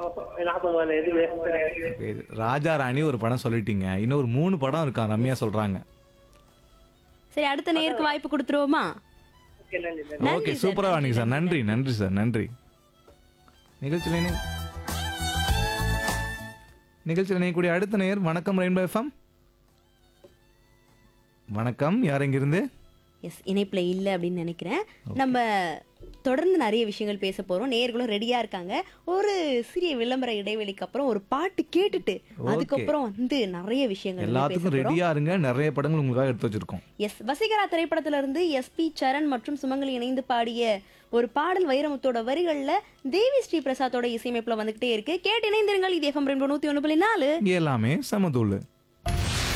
ஞாபகம் வரல எது Okay, ராஜா ராணி ஒரு படம் சொல்லிட்டீங்க இன்னும் ஒரு மூணு படம் இருக்கா ரம்யா சொல்றாங்க சரி அடுத்த நேருக்கு வாய்ப்பு கொடுத்துருவோமா ஓகே நன்றி நன்றி நன்றி ஓகே சார், சூப்பரா வாணிங்க சார் நன்றி நன்றி சார் நன்றி நிகழ்ச்சியில் இணை- நிகழ்ச்சியில் இணையக்கூடிய அடுத்த நேயர் வணக்கம் ரெயின்போ எஃப்எம் வணக்கம் யார் இங்கிருந்து எஸ் இணைப்புல இல்ல அப்படின்னு நினைக்கிறேன் நம்ம தொடர்ந்து நிறைய விஷயங்கள் பேச போறோம் நேர்களும் ரெடியா இருக்காங்க ஒரு சிறிய விளம்பர இடைவெளிக்கு அப்புறம் ஒரு பாட்டு கேட்டுட்டு அதுக்கப்புறம் வந்து நிறைய விஷயங்கள் வந்து பேச எல்லாத்துக்கும் போறோம் ரெடியா இருங்க நிறைய படங்கள் உங்களுக்காக எடுத்து வச்சிருக்கோம் எஸ் வசீகரா திரைப்படத்துல இருந்து எஸ் பி சரண் மற்றும் சுமங்கலி இணைந்து பாடிய ஒரு பாடல் வைரமுத்தோட வரிகள்ல தேவி ஸ்ரீ பிரசாத்தோட இசையமைப்புல வந்துகிட்டே இருக்கு கேட்டு இணைந்திருங்கள் இது எஃப்எம் ரெண்டு நூத்தி ஒண்ணு புள்ளி நாலு இங்க எல்லாமே சமதூள்